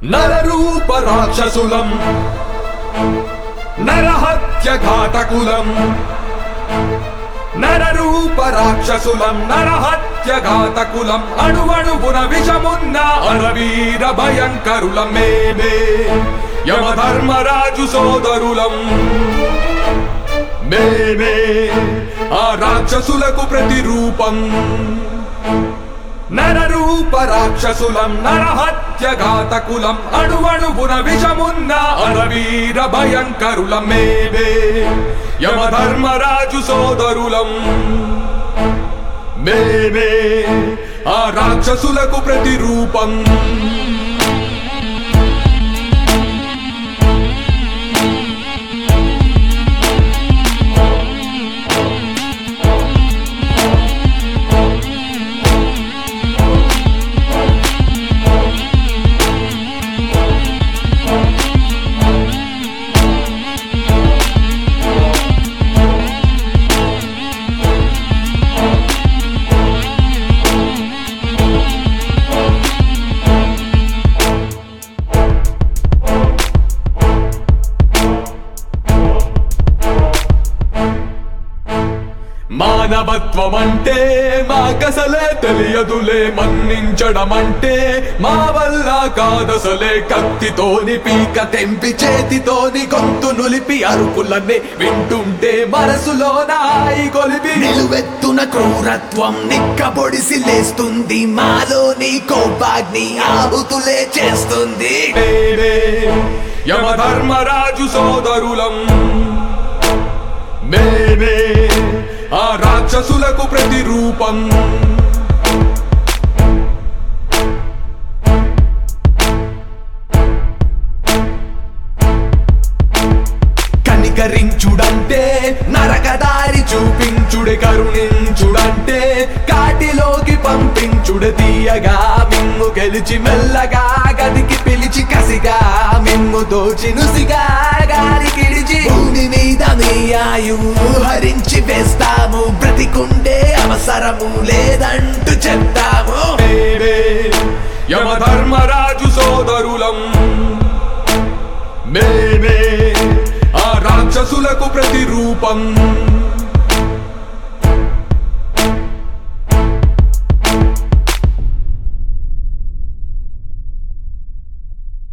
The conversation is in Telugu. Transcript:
నరరూప రాక్షసులం నరహత్య ఘాతకులం నరరూప రాక్షసులం నరహత్య ఘాతకులం అణువణువున విషమున్న అరవీర భయంకరులం మేమే యమధర్మరాజు సోదరులం మేమే ఆ రాక్షసులకు ప్రతిరూపం నరరూప రాక్షసులం నరహత్య ఘాతకులం అణువణువున విషమున్న అరవీర భయంకరులం మేమే యమధర్మరాజు సోదరులం మేమే ఆ రాక్షసులకు ప్రతిరూపం మానవత్వం అంటే మాకసలే తెలియదులే మన్నించడం అంటే మా వల్ల కాదసలే కత్తితోని పీక తెంపి చేతితోని గొంతు నులిపి అరుపులన్నీ వింటుంటే మనసులో నాయి కొలిపి నిలువెత్తున క్రూరత్వం నిక్కబొడిసి లేస్తుంది మాలోని కోపాగ్ని ఆహుతులే చేస్తుంది మేమే యమధర్మరాజు సోదరులం మేమే ఆ రాక్షసులకు ప్రతిరూపం కనికరించుడంటే నరకదారి చూపించుడే కరుణించుడంటే కాటిలోకి పంపించుడే తీయగా మిమ్ము గెలిచి మెల్లగా గదికి పిలిచి కసిగా మిమ్ము దోచి నుసిగా గాలి కిడిచి భూమి మీద మీ ఆయువు హరించి వేస్తాము బ్రతికుండే అవసరము లేదంటూ చెప్తాము మేమే యమధర్మరాజు సోదరులం మేమే ఆ రాక్షసులకు ప్రతిరూపం